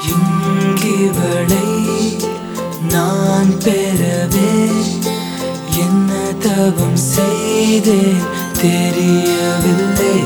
இங்கிவளை நான் பெறவே என்ன தவம் செய்தேன் தெரியவில்லை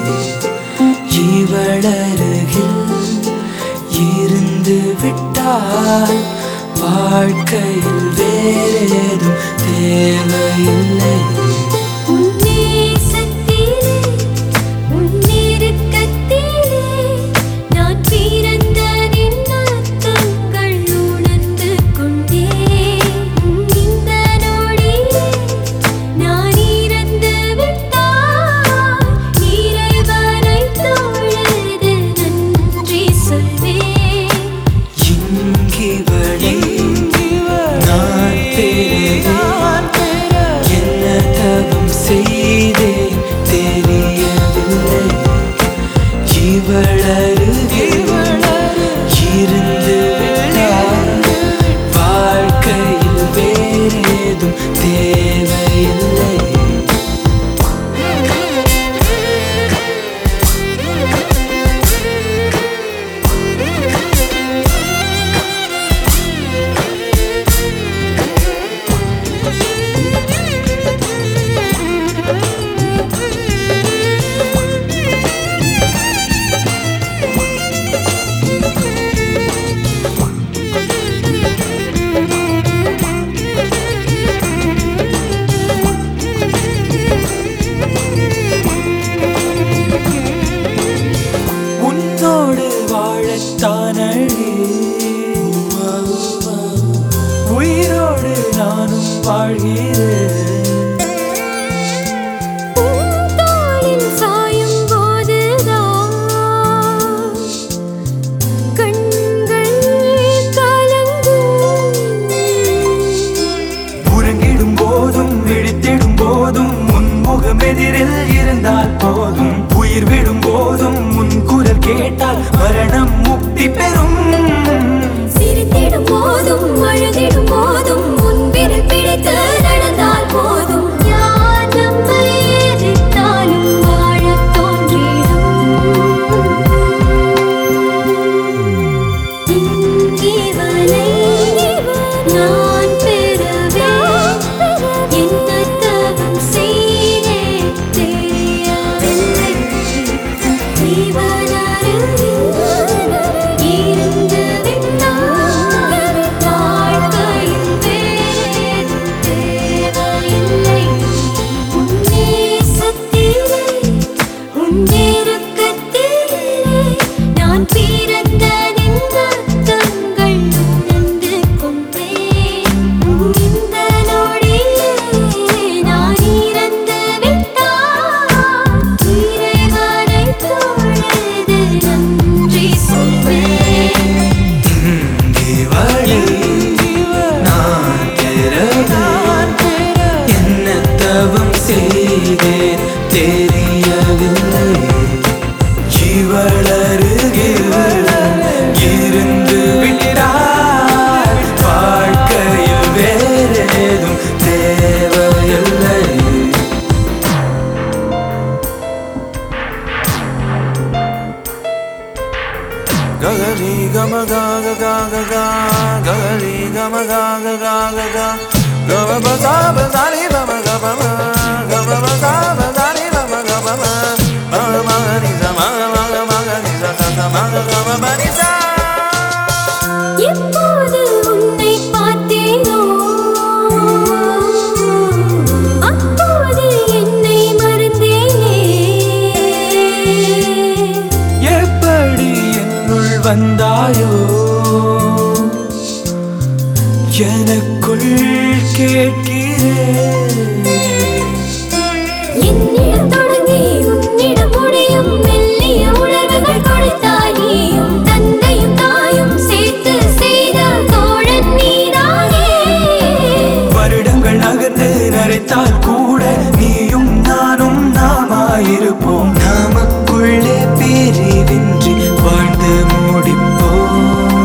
இவளருகில் இருந்து விட்டால் வாழ்க்கையில் வேறேதும் தேவையில்லை உன் நேசத்திலே, உன் நெருக்கத்திலே, நான் பிறந்த நின் அர்த்தங்கள் உணர்ந்து கொண்டேன். இந்த நொடியே நான் இறந்து விட்டால், இறைவனைத் தொழுது நன்றி சொல்வேன் இங்கிவளை நான் பெறவே என்ன தவம் செய்தேன் தெரியவில்லை இவளருகில் இருந்து விட்டால் வாழ்க்கையில் வேறேதும் தேவையில்லை உன்னோடு வாழத்தானழி உயிரோடு நானும் வாழ்கிறேன் உன் தோளில் சாயும் போதுதான் கண்கள் கலங்கும் உறங்கிடும் போதும் விழித்திடும் போதும் உன் முகம் எதிரில் இருந்தால் போதும் உயிர் விடும் போதும் உன் குரல் கேட்டால் மரணம் முக்தி பெறும் சிரித்திடும் போதும் அழுதிடும் போதும் உன் விரல் பிடித்து நடந்தால் போதும் யார் நம்மை எதிர்த்தாலும் வாழத் தோன்றிடும் இங்கிவளை நான் பெறவே என்ன தவம் செய்தேன் தெரியவில்லை இருந்து விட்டால் வாழ்க்கையில் வேறேதும் தேவையில்லை உன் நேசத்திலே, உன் நெருக்கத்திலே நான் பிறந்த நின் அர்த்தங்கள் உணர்ந்து கொண்டேன். இந்த நொடியே நான் இறந்து விட்டால் இறைவனைத் தொழுது நன்றி சொல்வேன் இவளை நான் பெறவே என்ன தவம் செய்தேன் தெரியவில்லை இவளருகில் இருந்து விட்டால் வாழ்க்கையில் வேறேதும் தேவையில்லை Gagari gama gaga gaga ga Gagari gama gaga gaga ga Gama ba sa ba sa ni ba ma ga ba ma Gama ba sa ba sa ni ba ma ga ba ma Ma ma ga ni sa ma ga ma ga ma ga ni sa sa sa ma ga ga ma ba ni sa எப்போது உன்னை பார்த்தேனோ அப்போது என்னை மறந்தேனே எப்படி என்னுள் வந்தாயோ எனக்குள் கேட்கிறேன் என்னிடம் தொடங்கி உன்னிடம் முடியும் மெல்லிய உணர்வுகள் கொடுத்தாய் நீயும் தந்தையும் தாயும் சேர்த்து செய்த தோழன் நீதானே வருடங்கள் நகர்ந்து நரைத்தால் கூட நீயும் நானும் நாமாயிருப்போம் நமக்குள்ளே பிரிவின்றி வாழ்ந்து முடிப்போம்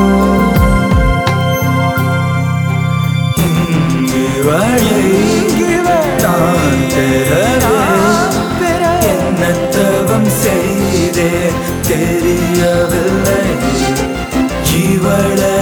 இங்கு வழி நான் பெற என்ன தவம் செய்தேன் தெரியவில்லை ஜீவ இவள